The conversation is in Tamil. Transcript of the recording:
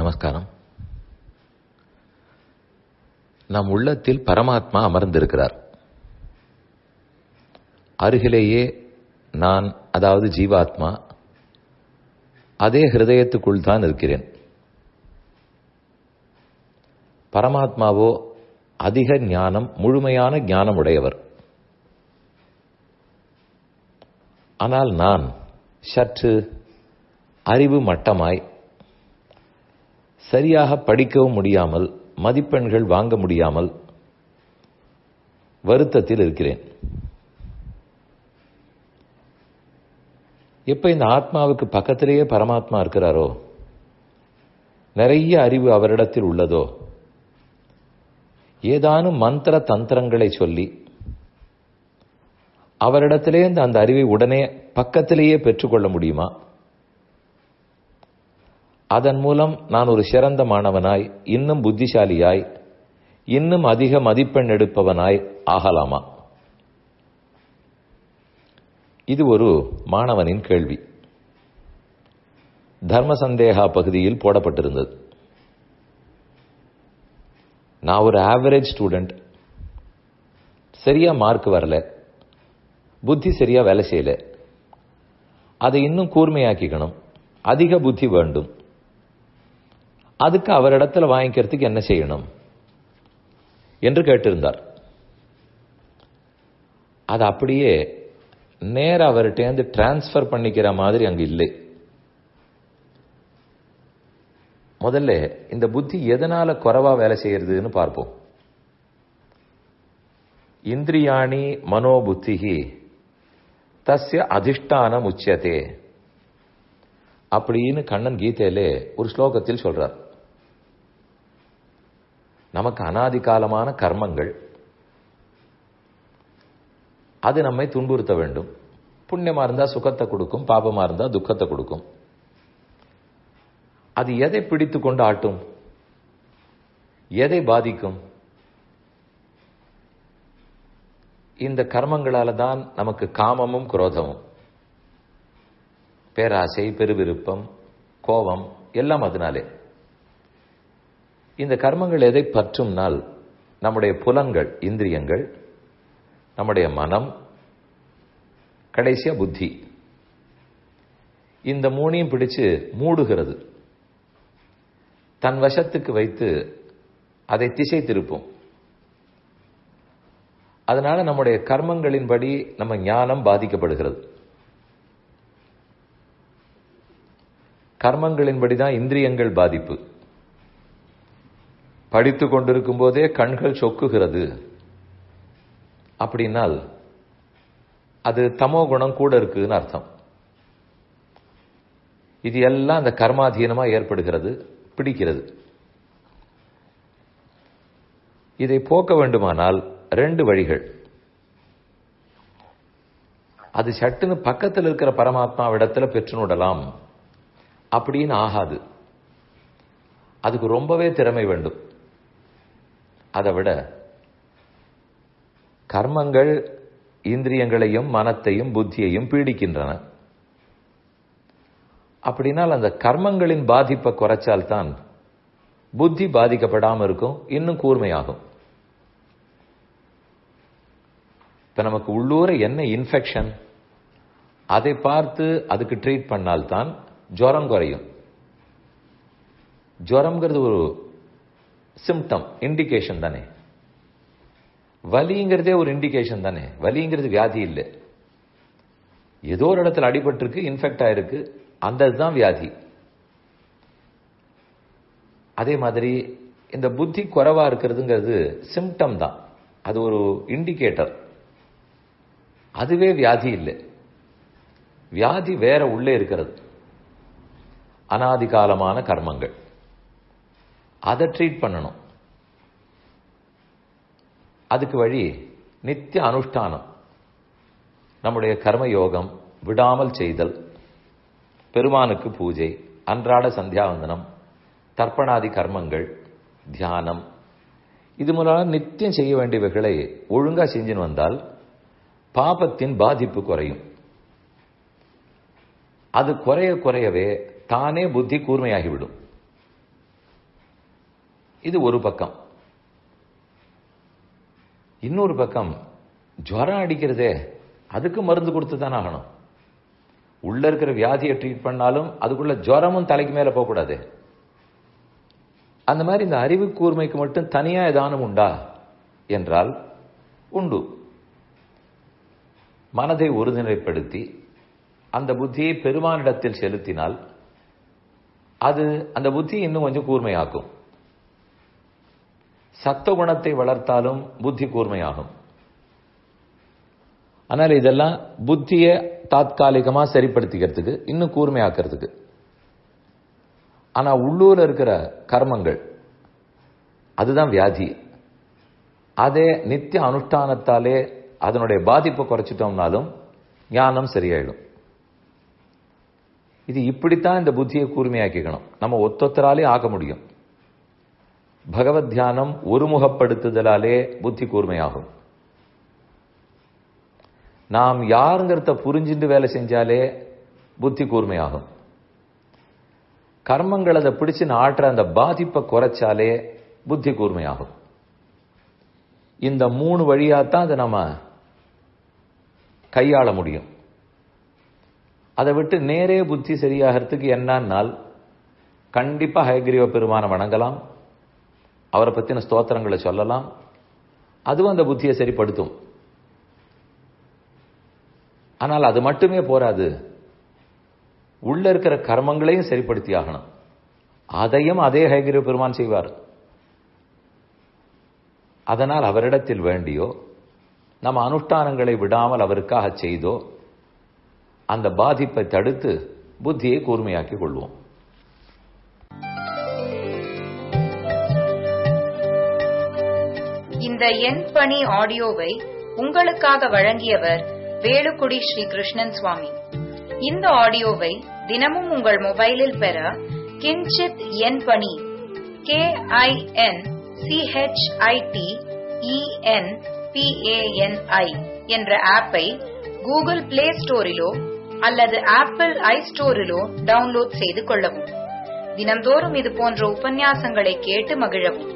நமஸ்காரம் நம் உள்ளத்தில் பரமாத்மா அமர்ந்திருக்கிறார் அருகிலேயே நான் அதாவது ஜீவாத்மா அதே ஹிருதயத்துக்குள் தான் இருக்கிறேன் பரமாத்மாவோ அதிக ஞானம் முழுமையான ஞானம் உடையவர் ஆனால் நான் சற்று அறிவு மட்டமாய் சரியாக படிக்கவும் முடியாமல் மதிப்பெண்கள் வாங்க முடியாமல் வருத்தத்தில் இருக்கிறேன் எப்ப இந்த ஆத்மாவுக்கு பக்கத்திலேயே பரமாத்மா இருக்கிறாரோ நிறைய அறிவு அவரிடத்தில் உள்ளதோ ஏதானும் மந்திர தந்திரங்களை சொல்லி அவரிடத்திலே அந்த அறிவை உடனே பக்கத்திலேயே பெற்றுக்கொள்ள முடியுமா அதன் மூலம் நான் ஒரு சிறந்த மாணவனாய் இன்னும் புத்திசாலியாய் இன்னும் அதிக மதிப்பெண் எடுப்பவனாய் ஆகலாமா இது ஒரு மாணவனின் கேள்வி தர்ம சந்தேகா பகுதியில் போடப்பட்டிருந்தது நான் ஒரு ஆவரேஜ் ஸ்டூடெண்ட் சரியா மார்க் வரல புத்தி சரியா வேலை செய்யல அதை இன்னும் கூர்மையாக்கிக்கணும் அதிக புத்தி வேண்டும் அதுக்கு அவரிடத்துல வாங்கிக்கிறதுக்கு என்ன செய்யணும் என்று கேட்டிருந்தார் அது அப்படியே நேர அவர்கிட்ட டிரான்ஸ்பர் பண்ணிக்கிற மாதிரி அங்கு இல்லை முதல்ல இந்த புத்தி எதனால குறைவா வேலை செய்யறதுன்னு பார்ப்போம் இந்திரியாணி மனோபுத்திகி தஸ்ய அதிஷ்டானம் உச்சதே அப்படின்னு கண்ணன் கீதையிலே ஒரு ஸ்லோகத்தில் சொல்றார் நமக்கு அனாதி காலமான கர்மங்கள் அது நம்மை துன்புறுத்த வேண்டும் புண்ணியமா இருந்தா சுகத்தை கொடுக்கும் பாபமா இருந்தா துக்கத்தை கொடுக்கும் அது எதை பிடித்து கொண்டு ஆட்டும் எதை பாதிக்கும் இந்த கர்மங்களால தான் நமக்கு காமமும் குரோதமும் பேராசை பெருவிருப்பம் கோபம் எல்லாம் அதனாலே இந்த கர்மங்கள் எதை பற்றும்னால் நம்முடைய புலன்கள் இந்திரியங்கள் நம்முடைய மனம் கடைசியா புத்தி இந்த மூணையும் பிடிச்சு மூடுகிறது தன் வசத்துக்கு வைத்து அதை திசை திருப்பும் அதனால நம்முடைய கர்மங்களின்படி நம்ம ஞானம் பாதிக்கப்படுகிறது கர்மங்களின்படி தான் இந்திரியங்கள் பாதிப்பு படித்து கொண்டிருக்கும் போதே கண்கள் சொக்குகிறது அப்படின்னால் அது தமோ குணம் கூட இருக்குன்னு அர்த்தம் இது எல்லாம் அந்த கர்மாதீனமா ஏற்படுகிறது பிடிக்கிறது இதை போக்க வேண்டுமானால் ரெண்டு வழிகள் அது சட்டுன்னு பக்கத்தில் இருக்கிற பரமாத்மா இடத்துல பெற்றுனுடலாம் அப்படின்னு ஆகாது அதுக்கு ரொம்பவே திறமை வேண்டும் அதை விட கர்மங்கள் இந்திரியங்களையும் மனத்தையும் புத்தியையும் பீடிக்கின்றன அப்படின்னால் அந்த கர்மங்களின் பாதிப்பை குறைச்சால்தான் புத்தி பாதிக்கப்படாமல் இருக்கும் இன்னும் கூர்மையாகும் இப்ப நமக்கு உள்ளூர என்ன இன்ஃபெக்ஷன் அதை பார்த்து அதுக்கு ட்ரீட் பண்ணால்தான் ஜுரம் குறையும் ஜுரம்ங்கிறது ஒரு சிம்டம் இண்டிகேஷன் தானே வலிங்கிறதே ஒரு இண்டிகேஷன் தானே வலிங்கிறது வியாதி இல்லை ஏதோ ஒரு இடத்துல அடிபட்டிருக்கு இன்ஃபெக்ட் ஆயிருக்கு அந்த இதுதான் வியாதி அதே மாதிரி இந்த புத்தி குறைவா இருக்கிறதுங்கிறது சிம்டம் தான் அது ஒரு இண்டிகேட்டர் அதுவே வியாதி இல்லை வியாதி வேற உள்ளே இருக்கிறது அனாதி காலமான கர்மங்கள் அதை ட்ரீட் பண்ணணும் அதுக்கு வழி நித்திய அனுஷ்டானம் நம்முடைய கர்மயோகம் விடாமல் செய்தல் பெருமானுக்கு பூஜை அன்றாட சந்தியாவந்தனம் தர்ப்பணாதி கர்மங்கள் தியானம் இது மூலம் நித்தியம் செய்ய வேண்டியவைகளை ஒழுங்கா செஞ்சுன்னு வந்தால் பாபத்தின் பாதிப்பு குறையும் அது குறைய குறையவே தானே புத்தி கூர்மையாகிவிடும் இது ஒரு பக்கம் இன்னொரு பக்கம் ஜுரம் அடிக்கிறதே அதுக்கு மருந்து கொடுத்து தானே ஆகணும் உள்ள இருக்கிற வியாதியை ட்ரீட் பண்ணாலும் அதுக்குள்ள ஜுரமும் தலைக்கு மேல போகக்கூடாது அந்த மாதிரி இந்த அறிவு கூர்மைக்கு மட்டும் தனியா ஏதானும் உண்டா என்றால் உண்டு மனதை ஒருநிலைப்படுத்தி அந்த புத்தியை பெருமானிடத்தில் செலுத்தினால் அது அந்த புத்தி இன்னும் கொஞ்சம் கூர்மையாக்கும் சத்துவகுணத்தை வளர்த்தாலும் புத்தி கூர்மையாகும் ஆனால் இதெல்லாம் புத்தியை தாத்காலிகமா சரிப்படுத்திக்கிறதுக்கு இன்னும் கூர்மையாக்கிறதுக்கு ஆனா உள்ளூர்ல இருக்கிற கர்மங்கள் அதுதான் வியாதி அதே நித்திய அனுஷ்டானத்தாலே அதனுடைய பாதிப்பை குறைச்சிட்டோம்னாலும் ஞானம் சரியாயிடும் இது இப்படித்தான் இந்த புத்தியை கூர்மையாக்கிக்கணும் நம்ம ஒத்தொத்தராலே ஆக்க முடியும் பகவத் தியானம் ஒருமுகப்படுத்துதலாலே புத்தி கூர்மையாகும் நாம் யாருங்கிறத புரிஞ்சுட்டு வேலை செஞ்சாலே புத்தி கூர்மையாகும் கர்மங்கள் அதை பிடிச்சு ஆட்டுற அந்த பாதிப்பை குறைச்சாலே புத்தி கூர்மையாகும் இந்த மூணு வழியாத்தான் அதை நம்ம கையாள முடியும் அதை விட்டு நேரே புத்தி சரியாகிறதுக்கு என்னன்னால் கண்டிப்பா ஹயகிரீவ பெருமான வணங்கலாம் அவரை பத்தின ஸ்தோத்திரங்களை சொல்லலாம் அதுவும் அந்த புத்தியை சரிப்படுத்தும் ஆனால் அது மட்டுமே போராது உள்ள இருக்கிற கர்மங்களையும் சரிப்படுத்தி ஆகணும் அதையும் அதே ஹயகிரீவ பெருமான் செய்வார் அதனால் அவரிடத்தில் வேண்டியோ நம்ம அனுஷ்டானங்களை விடாமல் அவருக்காக செய்தோ அந்த பாதிப்பை தடுத்து புத்தியை கூர்மையாக்கிக் கொள்வோம் இந்த எண் பணி ஆடியோவை உங்களுக்காக வழங்கியவர் வேலுக்குடி ஸ்ரீ கிருஷ்ணன் சுவாமி இந்த ஆடியோவை தினமும் உங்கள் மொபைலில் பெற கிஞ்சித் எண் பணி கே ஐ என் சிஹெச்ஐடி இஎன் பிஏஎன்ஐ என்ற ஆப்பை கூகுள் பிளே ஸ்டோரிலோ அல்லது ஆப்பிள் ஐ ஸ்டோரிலோ டவுன்லோட் செய்து கொள்ளவும் தினம்தோறும் இது போன்ற உபன்யாசங்களை கேட்டு மகிழவும்